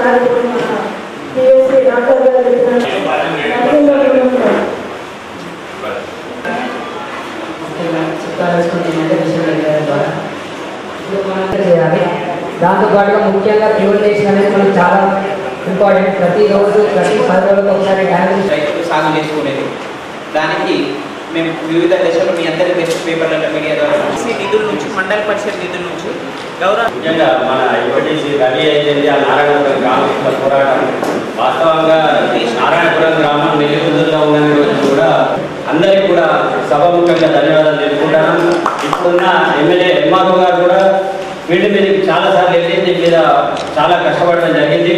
Sir ఇప్పుడు మన PSC doctor గారు చెప్పినట్టు నరసింహపురం సార్. చెప్పాల్సుకుంటుందంటే విషయం ఏంటంటే ద్వారా ఇప్పుడు మనం చేయాలి దాంతో పాటుగా ముఖ్యంగా ప్యూరిటేషన్ అనేది మనకు చాలా ఇంపార్టెంట్ ప్రతిరోజు ప్రతి పది రోజులకు ఒకసారి డ్యామేజ్ రైతులు సాగు చేసుకునేది దానికి మేము వివిధ దశలు మీ అందరి బెస్ట్ పేపర్ల మీడియా ద్వారా ఈ నిధుల నుంచి మండల పరిషత్ నిధుల నుంచి గౌరవ ముఖ్యంగా మన ఎంపీటీసీ రవి అయితే ఆ నారాయణపురం గ్రామం యొక్క పోరాటం వాస్తవంగా ఈ నారాయణపురం గ్రామం నెల్లిపుందుల్లో ఉన్న రోజు కూడా అందరికీ కూడా సభాముఖంగా ధన్యవాదాలు తెలుపుకుంటాను ఇప్పుడున్న ఎమ్మెల్యే ఎంఆర్ఓ గారు కూడా ఫీల్డ్ మీదకి చాలా సార్లు వెళ్ళి దీని మీద చాలా కష్టపడడం జరిగింది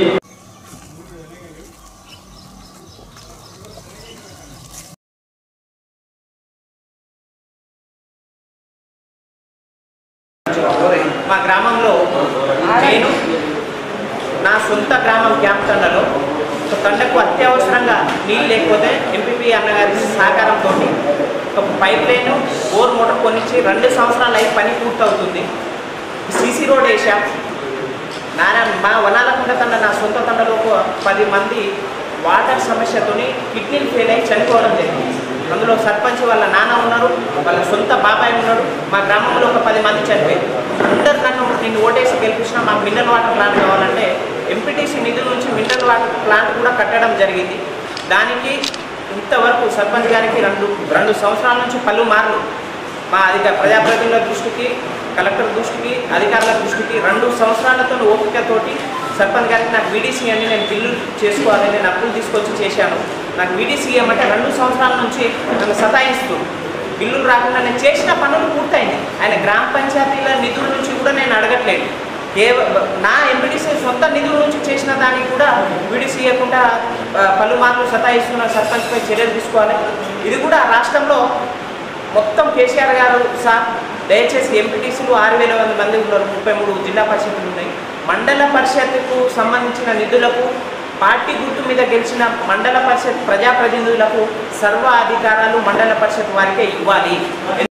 మా గ్రామంలో నేను నా సొంత గ్రామం క్యాంప్ తండలో ఒక తండకు అత్యవసరంగా నీళ్ళు లేకపోతే ఎంపీపీ అన్నగారి సహకారంతో ఒక పైప్ లైన్ బోర్ మోటార్ కొనిచ్చి రెండు సంవత్సరాలు అయి పని పూర్తవుతుంది సీసీ రోడ్ వేసాం నారాయణ మా వనాలకుండ తండ నా సొంత తండలో ఒక పది మంది వాటర్ సమస్యతోని కిడ్నీలు ఫెయిల్ అయి చనిపోవడం జరిగింది అందులో సర్పంచ్ వాళ్ళ నాన్న ఉన్నారు వాళ్ళ సొంత బాబాయ్ ఉన్నాడు మా గ్రామంలో ఒక పది మంది చనిపోయారు అందరు నన్ను నేను ఓటేసి గెలిపించిన మాకు మినరల్ వాటర్ ప్లాంట్ కావాలంటే ఎంపీటీసీ నిధుల నుంచి మినరల్ వాటర్ ప్లాంట్ కూడా కట్టడం జరిగింది దానికి ఇంతవరకు సర్పంచ్ గారికి రెండు రెండు సంవత్సరాల నుంచి పలు మార్లు మా అధిక ప్రజాప్రతినిధుల దృష్టికి కలెక్టర్ దృష్టికి అధికారుల దృష్టికి రెండు సంవత్సరాలతో ఓపికతోటి సర్పంచ్ గారికి నాకు వీడీసీ అని నేను బిల్లు చేసుకోవాలని నేను అప్పులు తీసుకొచ్చి చేశాను నాకు వీడీసీ ఏమంటే రెండు సంవత్సరాల నుంచి నన్ను సతాయిస్తూ బిల్లులు రాకుండా నేను చేసిన పనులు పూర్తయింది ఆయన గ్రామ పంచాయతీల నిధుల నుంచి కూడా నేను అడగట్లేదు కేవ నా ఎంపీడీసీ సొంత నిధుల నుంచి చేసిన దానికి కూడా వీడీసీ ఇవ్వకుండా ఆ, పలుమార్లు సతాయిస్తున్న సర్పంచ్పై చర్యలు తీసుకోవాలి ఇది కూడా రాష్ట్రంలో మొత్తం కేసీఆర్ గారు సార్ దయచేసి ఎంపీటీసీలు ఆరు వేల వంద మంది ఉన్నారు ముప్పై మూడు జిల్లా పరిషత్తులు ఉన్నాయి మండల పరిషత్కు సంబంధించిన నిధులకు పార్టీ గుర్తు మీద గెలిచిన మండల పరిషత్ ప్రజాప్రతినిధులకు సర్వ అధికారాలు మండల పరిషత్ వారికే ఇవ్వాలి